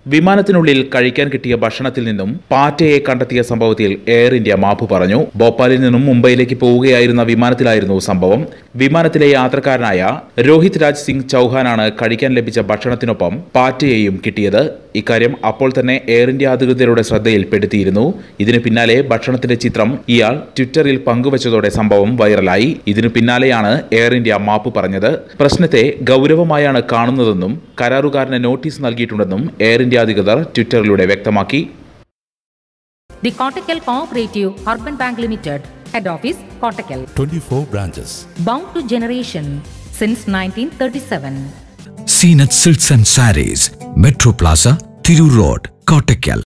വിമാനത്തിനുള്ളിൽ കഴിക്കാൻ കിട്ടിയ ഭക്ഷണത്തിൽ നിന്നും പാറ്റയെ കണ്ടെത്തിയ സംഭവത്തിൽ എയർ ഇന്ത്യ മാപ്പ് പറഞ്ഞു ഭോപ്പാലിൽ നിന്നും മുംബൈയിലേക്ക് പോവുകയായിരുന്ന വിമാനത്തിലായിരുന്നു സംഭവം വിമാനത്തിലെ യാത്രക്കാരനായ രോഹിത് രാജ് സിംഗ് ചൌഹാനാണ് കഴിക്കാൻ ലഭിച്ച ഭക്ഷണത്തിനൊപ്പം പാറ്റയെയും കിട്ടിയത് ഇക്കാര്യം അപ്പോൾ തന്നെ എയർ ഇന്ത്യ അധികൃതരുടെ ശ്രദ്ധയിൽപ്പെടുത്തിയിരുന്നു ഇതിനു പിന്നാലെ ഭക്ഷണത്തിന്റെ ചിത്രം ഇയാൾ ട്വിറ്ററിൽ പങ്കുവച്ചതോടെ സംഭവം വൈറലായി ഇതിനു പിന്നാലെയാണ് എയർ ഇന്ത്യ മാപ്പ് പറഞ്ഞത് പ്രശ്നത്തെ ഗൗരവമായാണ് കാണുന്നതെന്നും കരാറുകാരന് നോട്ടീസ് നൽകിയിട്ടുണ്ടെന്നും എയർ ഇന്ത്യ അധികൃതർ ട്വിറ്ററിലൂടെ വ്യക്തമാക്കി The Kottakkal Cooperative Urban Bank Limited, Head Office, Kottakkal. 24 branches. Bound to generation since 1937. Zeenath silks and sarees metro plaza Tirur road Kottakkal